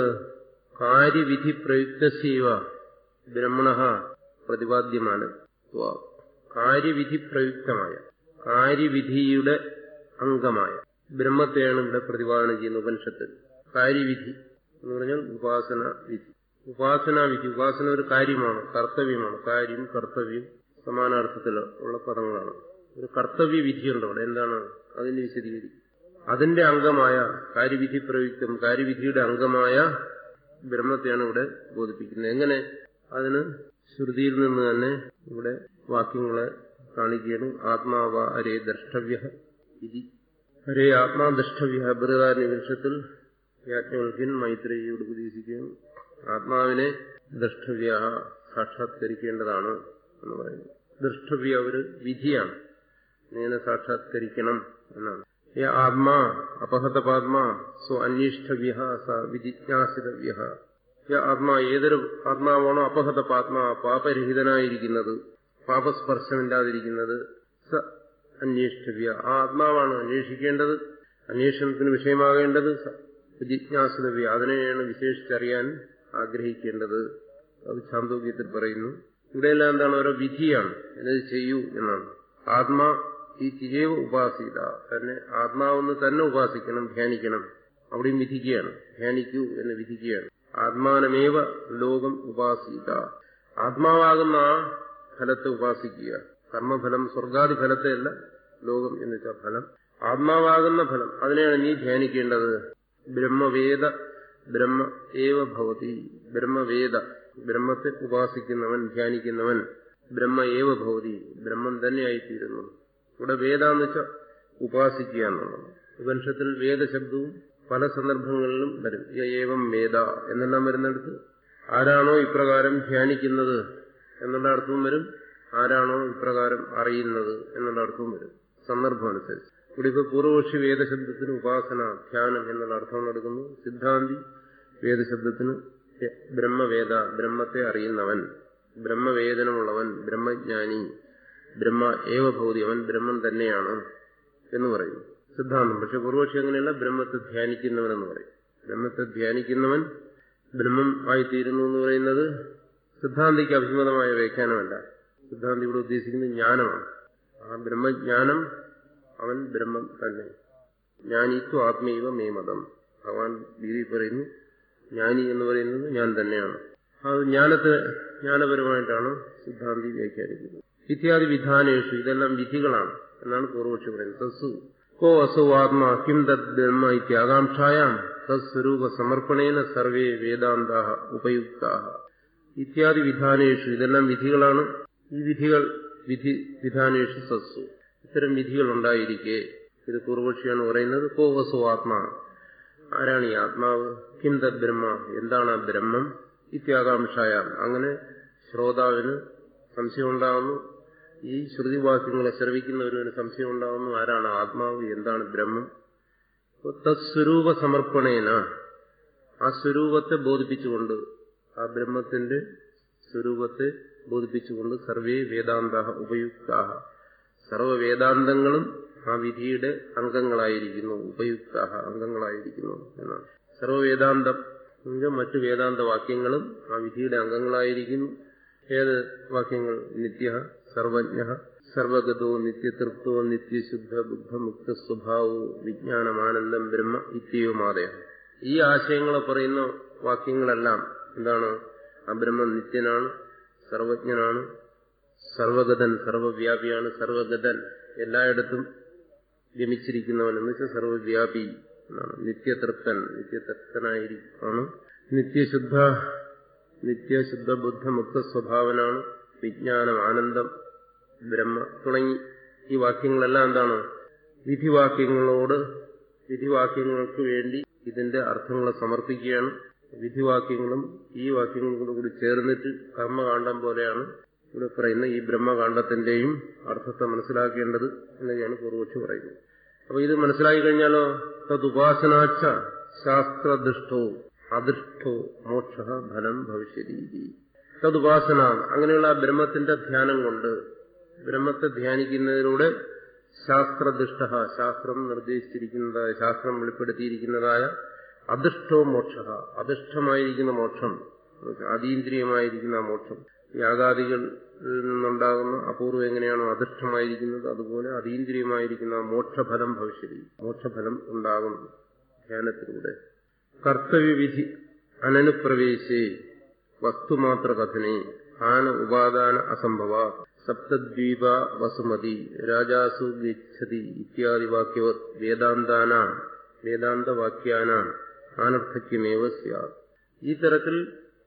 കാര്യവിധി പ്രയുക്തസീവ ബ്രഹ്മണ പ്രതിപാദ്യമാണ് കാര്യവിധി പ്രയുക്തമായ കാര്യവിധിയുടെ അംഗമായ ബ്രഹ്മത്തെയാണ് ഇവിടെ പ്രതിപാദനം ചെയ്യുന്ന ഉപനിഷത്തിൽ കാര്യവിധി എന്ന് പറഞ്ഞാൽ ഉപാസന വിധി ഉപാസനാ വിധി ഉപാസന ഒരു കാര്യമാണ് കർത്തവ്യമാണ് കാര്യം കർത്തവ്യം സമാനാർത്ഥത്തിൽ ഉള്ള പദങ്ങളാണ് ഒരു കർത്തവ്യ വിധിയുണ്ട് അവിടെ എന്താണ് അതിന്റെ വിശദീകരിക്കും അതിന്റെ അംഗമായ കാര്യവിധി പ്രയുക്തം കാര്യവിധിയുടെ അംഗമായ ബ്രഹ്മത്തെയാണ് ഇവിടെ ബോധിപ്പിക്കുന്നത് എങ്ങനെ അതിന് ശ്രുതിയിൽ നിന്ന് തന്നെ ഇവിടെ വാക്യങ്ങളെ കാണിക്കുകയാണ് ആത്മാവ അരേ ദ്രഷ്ടവ്യ ഇതി ഹരേ ആത്മാ ദ്രഷ്ടവ്യ ബൃഹദാരണ്യ വൃക്ഷത്തിൽ യാജ്ഞവൽക്യൻ മൈത്രേയിയോട് ഉപദേശിക്കുകയാണ് ആത്മാവിനെ ദ്രഷ്ടവ്യ സാക്ഷാത്കരിക്കേണ്ടതാണ് എന്ന് പറയുന്നു ദ്രഷ്ടവ്യ ഒരു വിധിയാണ് നീനെ സാക്ഷാത്കരിക്കണം എന്നാണ് യ ആത്മാ അപഹതപാത്മാ സ്വ അന്വേഷ്ടവ്യ സ വിജിജ്ഞാസിതവ്യ യ ആത്മാ ഏതൊരു ആത്മാവാണോ അപഹത പാത്മാ പാപരഹിതനായിരിക്കുന്നത് പാപസ്പർശമില്ലാതിരിക്കുന്നത് സ അന്വേഷ്ടവ്യ ആ ആത്മാവാണ് അന്വേഷിക്കേണ്ടത് അന്വേഷണത്തിന് വിഷയമാകേണ്ടത് ജിജ്ഞാസിതവ്യ അതിനെയാണ് വിശേഷിച്ചറിയാൻ ആഗ്രഹിക്കേണ്ടത് അത് ചാന്തോക്യത്തിൽ പറയുന്നു ഇവിടെയെല്ലാം എന്താണ് ഓരോ വിധിയാണ് എന്നത് ചെയ്യൂ എന്നാണ് ആത്മാ ഈ ചിജേവ ഉപാസിത തന്നെ ആത്മാവെന്ന് തന്നെ ഉപാസിക്കണം ധ്യാനിക്കണം അവിടെയും വിധിക്കുകയാണ് ധ്യാനിക്കൂ എന്ന് വിധിക്കുകയാണ് ആത്മാനമേവ ലോകം ഉപാസിത ആത്മാവാകുന്ന ആ ഫലത്തെ ഉപാസിക്കുക കർമ്മഫലം സ്വർഗാദി ഫലത്തെയല്ല ലോകം എന്ന് വെച്ചാൽ ഫലം ആത്മാവാകുന്ന ഫലം അതിനെയാണ് നീ ധ്യാനിക്കേണ്ടത് ബ്രഹ്മവേദ ബ്രഹ്മ ഏവ ഭവതി ബ്രഹ്മവേദ ബ്രഹ്മത്തെ ഉപാസിക്കുന്നവൻ ധ്യാനിക്കുന്നവൻ ബ്രഹ്മ ഏവ ഭവതി ബ്രഹ്മം തന്നെയായിത്തീരുന്നു ഇവിടെ വേദ എന്ന് വെച്ചാൽ ഉപാസിക്കുക എന്നുള്ളത് ഉപനിഷത്തിൽ വേദശബ്ദവും പല സന്ദർഭങ്ങളിലും വരും ഏവം വേദ എന്നെല്ലാം വരുന്നിടത്ത് ആരാണോ ഇപ്രകാരം ധ്യാനിക്കുന്നത് എന്നുള്ള അർത്ഥവും വരും ആരാണോ ഇപ്രകാരം അറിയുന്നത് എന്നുള്ള അർത്ഥവും വരും സന്ദർഭം അനുസരിച്ച് ഇവിടെ ഇപ്പൊ പൂർവപക്ഷി വേദശബ്ദത്തിന് ഉപാസന ധ്യാനം എന്നുള്ള അർത്ഥം എടുക്കുന്നു സിദ്ധാന്തി വേദശബ്ദത്തിന് ബ്രഹ്മവേദ ബ്രഹ്മത്തെ അറിയുന്നവൻ ബ്രഹ്മവേദനമുള്ളവൻ ബ്രഹ്മജ്ഞാനി ബ്രഹ്മ ഏവഭൗതി അവൻ ബ്രഹ്മം തന്നെയാണ് എന്ന് പറയുന്നു സിദ്ധാന്തം പക്ഷെ പൂർവക്ഷി അങ്ങനെയല്ല ബ്രഹ്മത്തെ ധ്യാനിക്കുന്നവൻ എന്ന് പറയും ബ്രഹ്മത്തെ ധ്യാനിക്കുന്നവൻ ബ്രഹ്മം ആയിത്തീരുന്നു എന്ന് പറയുന്നത് സിദ്ധാന്തിക്ക് അഭിമതമായ വ്യാഖ്യാനമല്ല സിദ്ധാന്തി ഇവിടെ ഉദ്ദേശിക്കുന്നത് ജ്ഞാനമാണ് ആ ബ്രഹ്മജ്ഞാനം അവൻ ബ്രഹ്മം തന്നെ ജ്ഞാനിത്വ ആത്മീവ മേ മതം ഭഗവാൻ ഗീതി പറയുന്നു ജ്ഞാനി എന്ന് പറയുന്നത് ഞാൻ തന്നെയാണ് അത് ജ്ഞാനത്തെ ജ്ഞാനപരമായിട്ടാണ് സിദ്ധാന്തി വ്യാഖ്യാനിക്കുന്നത് ഇത്യാദി വിധാനേഷു ഇതെല്ലാം വിധികളാണ് എന്നാണ് പൂർവക്ഷി പറയുന്നത് തസ്സു കോ അസു ആത്മാ കിം തദ് ബ്രഹ്മ ഇത്യാകാംക്ഷായാം തസ്വരൂപ സമർപ്പണേന സർവേ വേദാന്ത ഉപയുക്ത ഇത്യാദി വിധാനേഷു ഇതെല്ലാം വിധികളാണ് ഈ വിധികൾ വിധി വിധാനേഷു സസ്സു ഇത്തരം വിധികൾ ഉണ്ടായിരിക്കെ ഇത് പൂർവക്ഷിയാണ് പറയുന്നത് കോ വസു ആത്മാ ആരാണ് ഈ ആത്മാവ് കിം തദ് ബ്രഹ്മ എന്താണ് ആ ബ്രഹ്മം ഇത്യാകാംക്ഷായ അങ്ങനെ ശ്രോതാവിന് സംശയം ഉണ്ടാകുന്നു ഈ ശ്രുതിവാക്യങ്ങളെ ശ്രവിക്കുന്നവരൊരു സംശയം ഉണ്ടാകുന്നു ആരാണ് ആത്മാവ് എന്താണ് ബ്രഹ്മം തത്സ്വരൂപ സമർപ്പണേന ആ സ്വരൂപത്തെ ബോധിപ്പിച്ചുകൊണ്ട് ആ ബ്രഹ്മത്തിന്റെ സ്വരൂപത്തെ ബോധിപ്പിച്ചുകൊണ്ട് സർവേ വേദാന്ത ഉപയുക്ത സർവ വേദാന്തങ്ങളും ആ വിധിയുടെ അംഗങ്ങളായിരിക്കുന്നു ഉപയുക്ത അംഗങ്ങളായിരിക്കുന്നു എന്നാണ് സർവവേദാന്തം മറ്റു വേദാന്ത വാക്യങ്ങളും ആ വിധിയുടെ അംഗങ്ങളായിരിക്കുന്നു ഏത് വാക്യങ്ങൾ നിത്യ സർവജ്ഞ സർവഗതോ നിത്യതൃപ്തോ നിത്യശുദ്ധ ബുദ്ധമുക്ത സ്വഭാവോ വിജ്ഞാനമാനന്ദം ബ്രഹ്മ ഇത്യവുമാതയ ഈ ആശയങ്ങളെ പറയുന്ന വാക്യങ്ങളെല്ലാം എന്താണ് ആ ബ്രഹ്മം നിത്യനാണ് സർവജ്ഞനാണ് സർവഗതൻ സർവവ്യാപിയാണ് സർവഗതൻ എല്ലായിടത്തും ഗമിച്ചിരിക്കുന്നവൻ എന്ന് വെച്ചാൽ സർവവ്യാപി എന്നാണ് നിത്യതൃപ്തൻ നിത്യതൃപ്തനായിരിക്കാണ് നിത്യശുദ്ധ നിത്യശുദ്ധ ബുദ്ധമുക്ത സ്വഭാവനാണ് വിജ്ഞാനം ആനന്ദം ബ്രഹ്മ തുടങ്ങി ഈ വാക്യങ്ങളെല്ലാം എന്താണ് വിധിവാക്യങ്ങളോട് വിധിവാക്യങ്ങൾക്ക് വേണ്ടി ഇതിന്റെ അർത്ഥങ്ങളെ സമർപ്പിക്കുകയാണ് വിധിവാക്യങ്ങളും ഈ വാക്യങ്ങളും കൂടി ചേർന്നിട്ട് കർമ്മകാന്ഡം പോലെയാണ് ഇവിടെ പറയുന്ന ഈ ബ്രഹ്മകാന്ഡത്തിന്റെയും അർത്ഥത്തെ മനസ്സിലാക്കേണ്ടത് എന്നൊക്കെയാണ് പൂർവക്ഷി പറയുന്നത് അപ്പൊ ഇത് മനസ്സിലാക്കി കഴിഞ്ഞാലോ തതുപാസനാച്ച ശാസ്ത്രദൃഷ്ടോ അദൃഷ്ടോ മോക്ഷ ഫലം ഭവിഷ്യരീതി തതുപാസന അങ്ങനെയുള്ള ആ ബ്രഹ്മത്തിന്റെ ധ്യാനം കൊണ്ട് ബ്രഹ്മത്തെ ധ്യാനിക്കുന്നതിലൂടെ ശാസ്ത്രദൃഷ്ട ശാസ്ത്രം നിർദ്ദേശിച്ചിരിക്കുന്നതായ ശാസ്ത്രം വെളിപ്പെടുത്തിയിരിക്കുന്നതായ അദൃഷ്ടോ മോക്ഷ അദൃഷ്ടമായിരിക്കുന്ന മോക്ഷം അതീന്ദ്രിയമായിരിക്കുന്ന മോക്ഷം യാഗാദികളിൽ നിന്നുണ്ടാകുന്ന അപൂർവം എങ്ങനെയാണോ അദൃഷ്ടമായിരിക്കുന്നത് അതുപോലെ അതീന്ദ്രിയമായിരിക്കുന്ന മോക്ഷഫലം ഭവിഷ്യതി മോക്ഷഫലം ഉണ്ടാകും ധ്യാനത്തിലൂടെ കർത്തവ്യവിധി അനനുപ്രവേശേ വസ്തുമാത്ര കഥനെ ഹാന ഉപാദാന അസംഭവ സപ്തദ്വീപ വസുമതി രാജാസു ഗച്ഛതി ഇത്യാദി വാക്യ വേദാന്താന വേദാന്തവാക്യാന അനർത്ഥക്യമേവ സ്യാത് ഈ തരത്തിൽ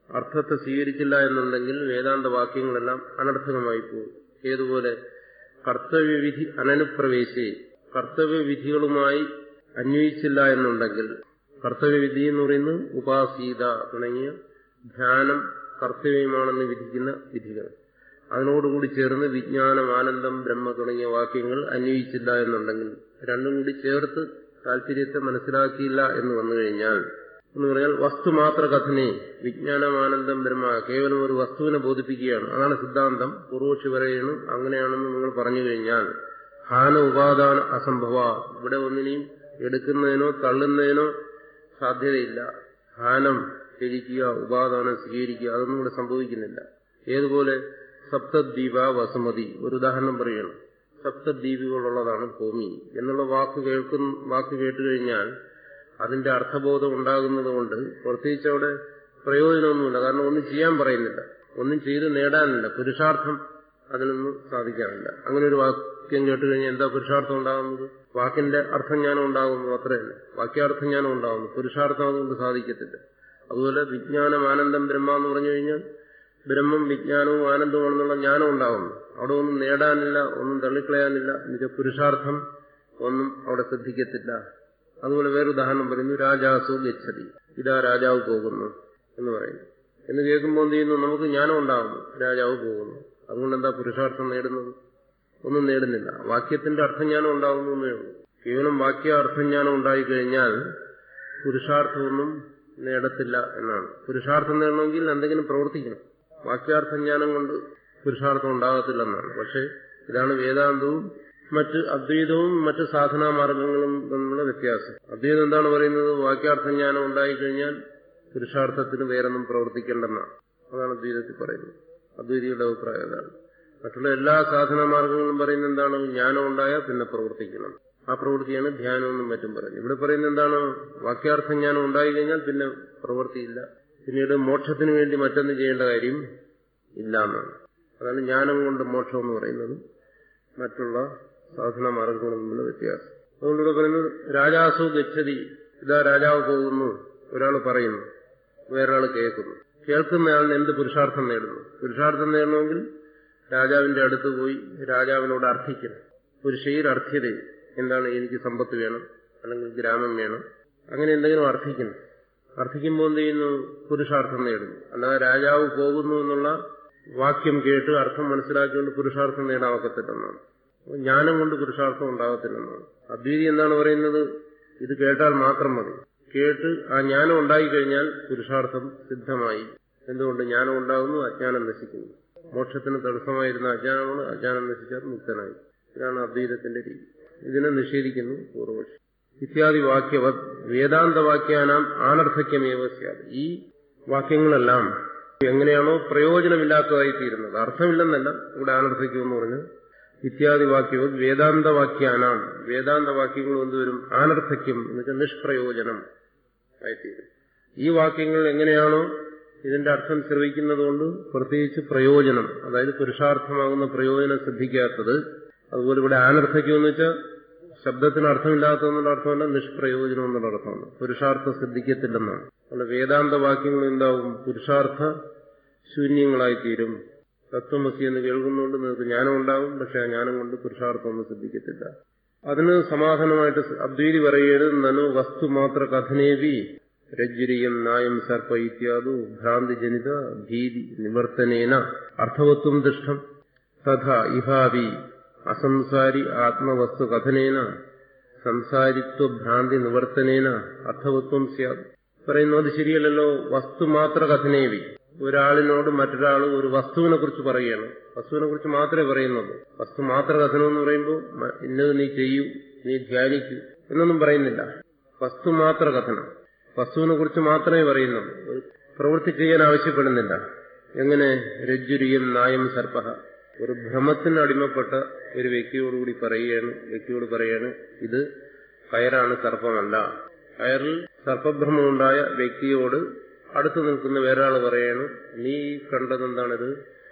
അർത്ഥത്തെ സ്വീകരിച്ചില്ല എന്നുണ്ടെങ്കിൽ വേദാന്ത വാക്യങ്ങളെല്ലാം അനർത്ഥകമായി പോകും ഏതുപോലെ കർത്തവ്യവിധി അനനുപ്രവേശി കർത്തവ്യവിധികളുമായി അന്വയിച്ചില്ല എന്നുണ്ടെങ്കിൽ കർത്തവ്യവിധി എന്ന് പറയുന്നത് ഉപാസീത തുടങ്ങിയ ധ്യാനം കർത്തവ്യമാണെന്ന് വിധിക്കുന്ന വിധികൾ അതിനോടുകൂടി ചേർന്ന് വിജ്ഞാനം ആനന്ദം ബ്രഹ്മ തുടങ്ങിയ വാക്യങ്ങൾ അന്വയിച്ചില്ല എന്നുണ്ടെങ്കിൽ രണ്ടും കൂടി ചേർത്ത് താല്പര്യത്തെ മനസ്സിലാക്കിയില്ല എന്ന് വന്നു കഴിഞ്ഞാൽ എന്ന് പറഞ്ഞാൽ വസ്തുമാത്ര കഥനെ വിജ്ഞാനമാനന്ദം ബ്രഹ്മ കേവലം ഒരു വസ്തുവിനെ ബോധിപ്പിക്കുകയാണ് അതാണ് സിദ്ധാന്തം പൂർവക്ഷി പറയുന്നു അങ്ങനെയാണെന്ന് നിങ്ങൾ പറഞ്ഞു കഴിഞ്ഞാൽ ഹാന ഉപാദാന അസംഭവ ഇവിടെ ഒന്നിനെയും എടുക്കുന്നതിനോ തള്ളുന്നതിനോ സാധ്യതയില്ല ഹാനം ത്യജിക്കുക ഉപാദാനം സ്വീകരിക്കുക അതൊന്നും ഇവിടെ സംഭവിക്കുന്നില്ല ഏതുപോലെ സപ്തദ്വീപ വസുമതി ഒരു ഉദാഹരണം പറയണം സപ്തദ്വീപുകളുള്ളതാണ് ഭൂമി എന്നുള്ള വാക്ക് കേൾക്കുന്ന വാക്ക് കേട്ടുകഴിഞ്ഞാൽ അതിന്റെ അർത്ഥബോധം ഉണ്ടാകുന്നത് കൊണ്ട് പ്രത്യേകിച്ച് അവിടെ പ്രയോജനമൊന്നുമില്ല കാരണം ഒന്നും ചെയ്യാൻ പറയുന്നില്ല ഒന്നും ചെയ്ത് നേടാനില്ല പുരുഷാർത്ഥം അതിനൊന്നും സാധിക്കാനില്ല അങ്ങനെ ഒരു വാക്യം കേട്ട് കഴിഞ്ഞാൽ എന്താ പുരുഷാർത്ഥം ഉണ്ടാകുന്നത് വാക്കിന്റെ അർത്ഥം ജ്ഞാനം ഉണ്ടാകുന്നു അത്ര തന്നെ വാക്യാർത്ഥം ജ്ഞാനം ഉണ്ടാകുന്നു പുരുഷാർത്ഥം അതുകൊണ്ട് സാധിക്കത്തില്ല അതുപോലെ വിജ്ഞാനം ആനന്ദം ബ്രഹ്മ എന്ന് പറഞ്ഞു കഴിഞ്ഞാൽ ബ്രഹ്മം വിജ്ഞാനവും ആനന്ദവുമാണെന്നുള്ള ജ്ഞാനം ഉണ്ടാകുന്നു അവിടെ ഒന്നും നേടാനില്ല ഒന്നും തള്ളിക്കളയാനില്ല എന്നുവെച്ചാൽ പുരുഷാർത്ഥം ഒന്നും അവിടെ ശ്രദ്ധിക്കത്തില്ല അതുപോലെ വേറെ ഉദാഹരണം പറയുന്നു രാജാസു ഗച്ഛതി ഇതാ രാജാവ് പോകുന്നു എന്ന് പറയുന്നു എന്ന് കേൾക്കുമ്പോൾ എന്ത് ചെയ്യുന്നു നമുക്ക് ജ്ഞാനം ഉണ്ടാകുന്നു രാജാവ് പോകുന്നു അതുകൊണ്ട് എന്താ പുരുഷാർത്ഥം നേടുന്നത് ഒന്നും നേടുന്നില്ല വാക്യത്തിന്റെ അർത്ഥജ്ഞാനം ഉണ്ടാകുന്നു എന്നേ ഉള്ളൂ കേവലം വാക്യ അർത്ഥജ്ഞാനം ഉണ്ടായിക്കഴിഞ്ഞാൽ പുരുഷാർത്ഥമൊന്നും നേടത്തില്ല എന്നാണ് പുരുഷാർത്ഥം നേടണമെങ്കിൽ എന്തെങ്കിലും പ്രവർത്തിക്കണം വാക്യാർത്ഥജ്ഞാനം കൊണ്ട് പുരുഷാർത്ഥം ഉണ്ടാകത്തില്ലെന്നാണ് പക്ഷെ ഇതാണ് വേദാന്തവും മറ്റ് അദ്വൈതവും മറ്റ് സാധനാ മാർഗങ്ങളും തമ്മിലുള്ള വ്യത്യാസം അദ്വൈതം എന്താണ് പറയുന്നത് വാക്യാർത്ഥജ്ഞാനം ഉണ്ടായിക്കഴിഞ്ഞാൽ പുരുഷാർത്ഥത്തിന് വേറൊന്നും പ്രവർത്തിക്കേണ്ടെന്നാണ് അതാണ് അദ്വൈതത്തിൽ പറയുന്നത് അദ്വൈതിയുടെ അഭിപ്രായം അതാണ് മറ്റുള്ള എല്ലാ സാധനാ മാർഗങ്ങളും പറയുന്നത് എന്താണ് ജ്ഞാനം ഉണ്ടായാൽ പിന്നെ പ്രവർത്തിക്കണം ആ പ്രവൃത്തിയാണ് ധ്യാനമെന്നും മറ്റും പറയുന്നത് ഇവിടെ പറയുന്നത് എന്താണ് വാക്യാർത്ഥ ജ്ഞാനം ഉണ്ടായിക്കഴിഞ്ഞാൽ പിന്നെ പ്രവൃത്തിയില്ല പിന്നീട് മോക്ഷത്തിന് വേണ്ടി മറ്റൊന്നും ചെയ്യേണ്ട കാര്യം ഇല്ല എന്നാണ് അതാണ് ജ്ഞാനം കൊണ്ട് മോക്ഷം എന്ന് പറയുന്നത് മറ്റുള്ള സാധന മാർഗങ്ങളും തമ്മിലുള്ള വ്യത്യാസം അതുകൊണ്ട് ഇവിടെ പറയുന്നത് രാജാസു ഗച്ഛതി ഇതാ രാജാവ് പോകുന്നു ഒരാൾ പറയുന്നു വേറൊരാൾ കേൾക്കുന്നു കേൾക്കുന്നയാളിന് എന്ത് പുരുഷാർത്ഥം നേടുന്നു പുരുഷാർത്ഥം നേടണമെങ്കിൽ രാജാവിന്റെ അടുത്ത് പോയി രാജാവിനോട് അർത്ഥിക്കണം പുരുഷയിൽ അർത്ഥ്യത എന്താണ് എനിക്ക് സമ്പത്ത് വേണം അല്ലെങ്കിൽ ഗ്രാമം വേണം അങ്ങനെ എന്തെങ്കിലും അർത്ഥിക്കണം അർത്ഥിക്കുമ്പോൾ എന്ത് ചെയ്യുന്നു പുരുഷാർത്ഥം നേടുന്നു അല്ലാതെ രാജാവ് പോകുന്നു എന്നുള്ള വാക്യം കേട്ട് അർത്ഥം മനസ്സിലാക്കിക്കൊണ്ട് പുരുഷാർത്ഥം നേടാവക്കത്തില്ലെന്നാണ് ജ്ഞാനം കൊണ്ട് പുരുഷാർത്ഥം ഉണ്ടാകത്തില്ലെന്നാണ് അദ്വൈതി എന്താണ് പറയുന്നത് ഇത് കേട്ടാൽ മാത്രം മതി കേട്ട് ആ ജ്ഞാനം ഉണ്ടായിക്കഴിഞ്ഞാൽ പുരുഷാർത്ഥം സിദ്ധമായി എന്തുകൊണ്ട് ജ്ഞാനം ഉണ്ടാകുന്നു അജ്ഞാനം നശിക്കുന്നു മോക്ഷത്തിന് തടസ്സമായിരുന്ന അജ്ഞാനമാണ് അജ്ഞാനം നശിച്ചാൽ മുക്തനായി ഇതാണ് അദ്വൈതത്തിന്റെ രീതി ഇതിനെ നിഷേധിക്കുന്നു പൂർവപക്ഷി ഇത്യാദി വാക്യവ വേദാന്ത വാക്യാനാം ആനർത്ഥക്യമേവ സ്യാത് ഈ വാക്യങ്ങളെല്ലാം എങ്ങനെയാണോ പ്രയോജനമില്ലാത്തതായി തീരുന്നത് അർത്ഥമില്ലെന്നല്ല ഇവിടെ ആനർത്ഥക്യം എന്ന് പറഞ്ഞ് ഇത്യാദി വാക്യവ വേദാന്ത വാക്യാനാം വേദാന്ത വാക്യങ്ങൾ എന്തുവരും ആനർത്ഥക്യം എന്ന് വെച്ചാൽ നിഷ്പ്രയോജനം ആയിത്തീരും ഈ വാക്യങ്ങൾ എങ്ങനെയാണോ ഇതിന്റെ അർത്ഥം ശ്രവിക്കുന്നത് കൊണ്ട് പ്രത്യേകിച്ച് പ്രയോജനം അതായത് പുരുഷാർത്ഥമാകുന്ന പ്രയോജനം ശ്രദ്ധിക്കാത്തത് അതുപോലെ ഇവിടെ ആനർത്ഥക്യം എന്ന് വെച്ചാൽ ശബ്ദത്തിന് അർത്ഥമില്ലാത്തതെന്നുള്ള അർത്ഥമല്ല നിഷ്പ്രയോജനം എന്നുള്ള അർത്ഥമാണ് പുരുഷാർത്ഥം ശ്രദ്ധിക്കത്തില്ലെന്നാണ് അതുകൊണ്ട് വേദാന്ത വാക്യങ്ങൾ എന്താവും പുരുഷാർത്ഥ ശൂന്യങ്ങളായിത്തീരും തത്വമസി എന്ന് കേൾക്കുന്നതുകൊണ്ട് നിങ്ങൾക്ക് ജ്ഞാനം ഉണ്ടാവും പക്ഷെ ആ ജ്ഞാനം കൊണ്ട് പുരുഷാർത്ഥമൊന്നും ശ്രദ്ധിക്കത്തില്ല അതിന് സമാധാനമായിട്ട് അദ്വൈതി പറയുന്നത് നനു വസ്തു മാത്ര കഥനേവി രജ്ജുരിയം നായം സർപ്പ ഇത്യാദു ഭ്രാന്തിജനിത ഭീതി നിവർത്തനേന അർത്ഥവത്വം ദൃഷ്ടം തഥാ ഇഹാവി അസംസാരി ആത്മവസ്തു കഥനേന സംസാരിത്വ ഭ്രാന്തി നിവർത്തനേന അർത്ഥവത്വം സ്യാത് പറയുന്നു അത് ശരിയല്ലല്ലോ വസ്തു മാത്ര കഥനേവി ഒരാളിനോട് മറ്റൊരാൾ ഒരു വസ്തുവിനെ കുറിച്ച് പറയുകയാണ് വസ്തുവിനെ കുറിച്ച് മാത്രമേ പറയുന്നുള്ളൂ വസ്തു മാത്ര കഥനം എന്ന് പറയുമ്പോൾ ഇന്നത് നീ ചെയ്യൂ നീ ധ്യാനിക്കൂ എന്നൊന്നും പറയുന്നില്ല വസ്തു മാത്ര കഥനം വസ്തുവിനെ കുറിച്ച് മാത്രമേ പറയുന്നുള്ളൂ പ്രവൃത്തി ചെയ്യാൻ ആവശ്യപ്പെടുന്നില്ല എങ്ങനെ രജ്ജുരിയും നായം സർപ്പഹ ഒരു ഭ്രമത്തിന് അടിമപ്പെട്ട ഒരു വ്യക്തിയോടുകൂടി പറയുകയാണ് വ്യക്തിയോട് പറയാണ് ഇത് കയറാണ് സർപ്പമല്ല കയറിൽ സർപ്പഭ്രമമുണ്ടായ വ്യക്തിയോട് അടുത്തു നിൽക്കുന്ന വേറൊരാൾ പറയാണ് നീ കണ്ടതെന്താണിത്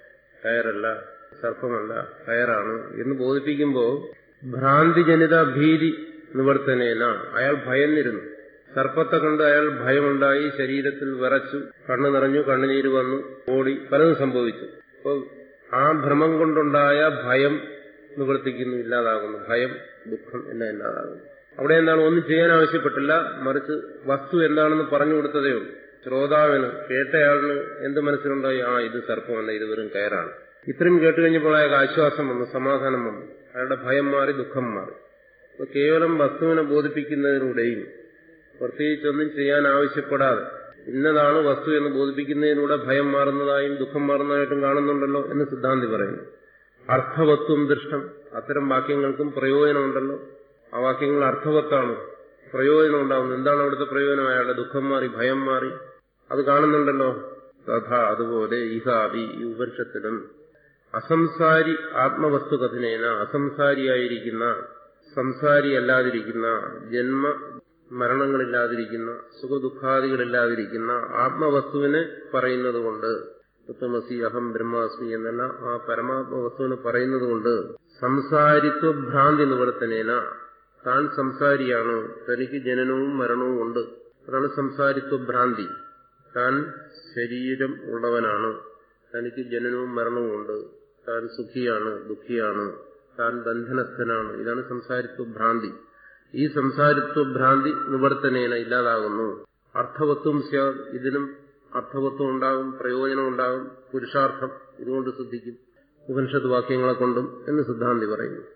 കയറല്ല സർപ്പമല്ല കയറാണ് എന്ന് ബോധിപ്പിക്കുമ്പോൾ ഭ്രാന്തിജനിത ഭീതി നിവർത്തനേന അയാൾ ഭയന്നിരുന്നു സർപ്പത്തെ കണ്ട് അയാൾ ഭയമുണ്ടായി ശരീരത്തിൽ വിറച്ചു കണ്ണു നിറഞ്ഞു കണ്ണുനീര് വന്നു ഓടി പലതും സംഭവിച്ചു അപ്പോൾ ആ ഭ്രമം കൊണ്ടുണ്ടായ ഭയം നിവർത്തിക്കുന്നു ഇല്ലാതാകുന്നു ഭയം ദുഃഖം എല്ലാം ഇല്ലാതാകുന്നു അവിടെ എന്താണ് ഒന്നും ചെയ്യാൻ ആവശ്യപ്പെട്ടില്ല മറിച്ച് വസ്തു എന്താണെന്ന് പറഞ്ഞു കൊടുത്തതേ ഉള്ളൂ ശ്രോതാവിന് കേട്ടയാളിന് എന്ത് മനസ്സിലുണ്ടായി ആ ഇത് സർപ്പമല്ല ഇത് വെറും കയറാണ് ഇത്രയും കേട്ട് കഴിഞ്ഞപ്പോൾ അയാൾക്ക് ആശ്വാസം വന്നു സമാധാനം വന്നു അയാളുടെ ഭയം മാറി ദുഃഖം മാറി അപ്പൊ കേവലം വസ്തുവിനെ ബോധിപ്പിക്കുന്നതിലൂടെയും പ്രത്യേകിച്ചൊന്നും ചെയ്യാൻ ആവശ്യപ്പെടാതെ ഇന്നതാണ് വസ്തു എന്ന് ബോധിപ്പിക്കുന്നതിലൂടെ ഭയം മാറുന്നതായും ദുഃഖം മാറുന്നതായിട്ടും കാണുന്നുണ്ടല്ലോ എന്ന് സിദ്ധാന്തി പറയുന്നു അർത്ഥവത്വം ദൃഷ്ടം അത്തരം വാക്യങ്ങൾക്കും പ്രയോജനമുണ്ടല്ലോ ആ വാക്യങ്ങൾ അർത്ഥവത്താണ് പ്രയോജനം ഉണ്ടാകുന്നു എന്താണ് അവിടുത്തെ പ്രയോജനം അയാളുടെ ദുഃഖം മാറി ഭയം മാറി അത് കാണുന്നുണ്ടല്ലോ തഥാ അതുപോലെ ഇഹാവി ഈ ഉപനിഷത്തിലും അസംസാരി ആത്മവസ്തു കഥനേന അസംസാരിയായിരിക്കുന്ന സംസാരിയല്ലാതിരിക്കുന്ന ജന്മ മരണങ്ങളില്ലാതിരിക്കുന്ന സുഖദുഃഖാദികളില്ലാതിരിക്കുന്ന ആത്മവസ്തുവിനെ പറയുന്നത് കൊണ്ട് തത്വമസി അഹം ബ്രഹ്മാസ്മി എന്നല്ല ആ പരമാത്മവസ്തുവിനെ പറയുന്നത് കൊണ്ട് സംസാരിത്വ ഭ്രാന്തി നിവർത്തനേന താൻ സംസാരിയാണ് തനിക്ക് ജനനവും മരണവും ഉണ്ട് അതാണ് സംസാരിത്വ ഭ്രാന്തി താൻ ശരീരം ഉള്ളവനാണ് തനിക്ക് ജനനവും മരണവും ഉണ്ട് താൻ സുഖിയാണ് ദുഃഖിയാണ് താൻ ബന്ധനസ്ഥനാണ് ഇതാണ് സംസാരിത്വ ഭ്രാന്തി ഈ സംസാരിത്വ ഭ്രാന്തി നിവർത്തനേന ഇല്ലാതാകുന്നു അർത്ഥവത്വം സ്യാ ഇതിനും അർത്ഥവത്വം ഉണ്ടാകും പ്രയോജനം ഉണ്ടാകും പുരുഷാർത്ഥം ഇതുകൊണ്ട് സിദ്ധിക്കും ഉപനിഷത്ത് വാക്യങ്ങളെ കൊണ്ടും എന്ന് സിദ്ധാന്തി പറയുന്നു